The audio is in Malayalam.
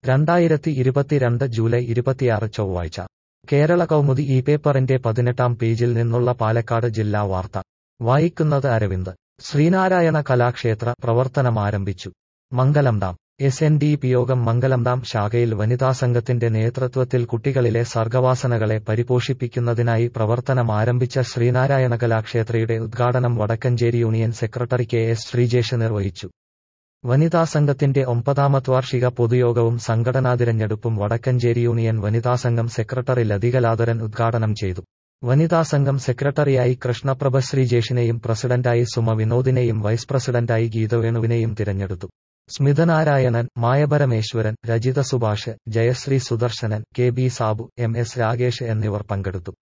രണ്ടായിരത്തി ഇരുപത്തിരണ്ട് ജൂലൈ ഇരുപത്തിയാറ് ചൊവ്വാഴ്ച കേരള കൗമുദി ഈ പേപ്പറിന്റെ പതിനെട്ടാം പേജിൽ നിന്നുള്ള പാലക്കാട് ജില്ലാ വാർത്ത വായിക്കുന്നത് അരവിന്ദ് ശ്രീനാരായണ കലാക്ഷേത്ര പ്രവർത്തനം ആരംഭിച്ചു Mangalam dam S N D P യോഗം മംഗലം ഡാം ശാഖയിൽ വനിതാ സംഘത്തിന്റെ നേതൃത്വത്തിൽ കുട്ടികളിലെ സർഗവാസനകളെ പരിപോഷിപ്പിക്കുന്നതിനായി പ്രവർത്തനം ആരംഭിച്ച ശ്രീനാരായണ കലാക്ഷേത്രയുടെ ഉദ്ഘാടനം Vadakkanchery union secretary K S Sreejesh നിർവഹിച്ചു വനിതാ സംഘത്തിന്റെ ഒമ്പതാമത് വാർഷിക പൊതുയോഗവും സംഘടനാതിരഞ്ഞെടുപ്പും വടക്കഞ്ചേരി യൂണിയൻ വനിതാ സംഘം സെക്രട്ടറി ലതികലാധരൻ ഉദ്ഘാടനം ചെയ്തു വനിതാ സംഘം സെക്രട്ടറിയായി കൃഷ്ണപ്രഭ ശ്രീജേഷിനെയും പ്രസിഡന്റായി സുമ വിനോദിനെയും വൈസ് പ്രസിഡന്റായി ഗീതവേണുവിനെയും തിരഞ്ഞെടുത്തു Smithanarayanan Mayaparameswaran Rajitha Subhash Jayasree Sudarsanan K B Sabu M S Ragesh എന്നിവർ പങ്കെടുത്തു